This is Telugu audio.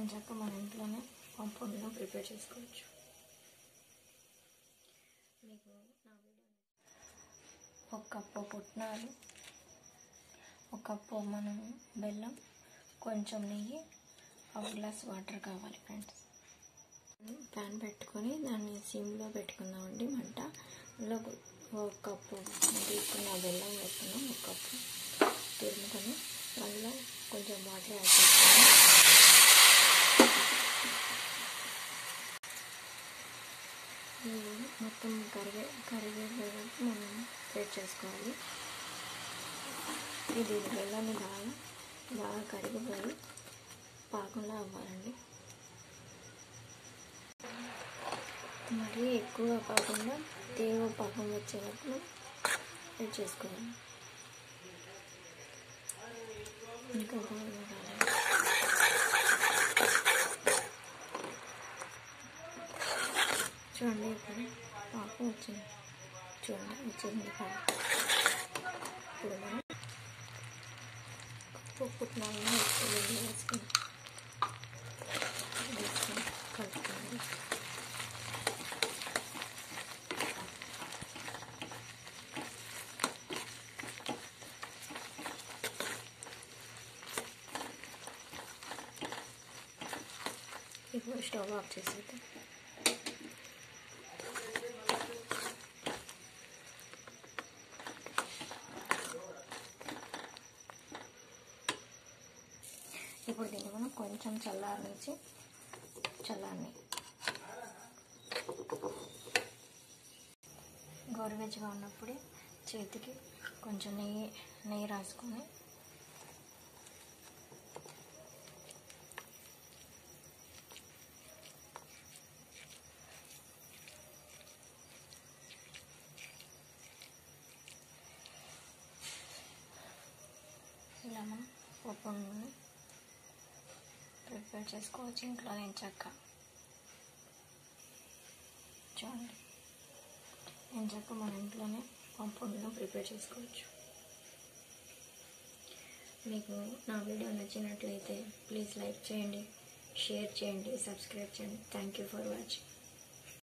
చక్క మన ఇంట్లోనే కాంపౌండ్లో ప్రిపేర్ చేసుకోవచ్చు మీకు నా వీడియో ఒక కప్పు పుట్నాలు ఒక కప్పు మనం బెల్లం కొంచెం నెయ్యి ఒక గ్లాస్ వాటర్ కావాలి ఫ్రెండ్స్ ప్యాన్ పెట్టుకొని దాన్ని సిమ్లో పెట్టుకుందామండి మంట అందులో ఒక కప్పు తీసుకున్న బెల్లం వేసుకున్నాం ఒక కప్పు తురుముకొని అందులో కొంచెం వాటర్ యాడ్ చేసుకున్నాం ఇది మొత్తం కరిగే కరిగేటట్టు మనం సెట్ చేసుకోవాలి ఇది బెల్లాన్ని బాగా బాగా కరిగిపోయి పాకంలా అవ్వాలండి మరీ ఎక్కువ కాకుండా తీగ పాకం వచ్చేటప్పుడు సెట్ చేసుకోవాలి ఇంకా బాగా కావాలి చూడండి ఇప్పుడు పాపం వచ్చింది చూడండి వచ్చింది పాపం ఇప్పుడు మనం పుట్నాలను వేసుకొని వేసుకుని వేసుకొని కలుపుకోండి ఇప్పుడు స్టవ్ ఆఫ్ చేసేద్దాం ఇప్పుడు దీన్ని మనం కొంచెం చల్లారించి చల్లారని గోరువెచ్చగా ఉన్నప్పుడే చేతికి కొంచెం నెయ్యి నెయ్యి రాసుకొని ఇలా మనం పప్పుని ప్రిపేర్ చేసుకోవచ్చు ఇంట్లో నేను చక్క చూడండి నేను చక్క మన ఇంట్లోనే కాంపౌండ్లో ప్రిపేర్ చేసుకోవచ్చు మీకు నా వీడియో నచ్చినట్లయితే ప్లీజ్ లైక్ చేయండి షేర్ చేయండి సబ్స్క్రైబ్ చేయండి థ్యాంక్ యూ ఫర్ వాచింగ్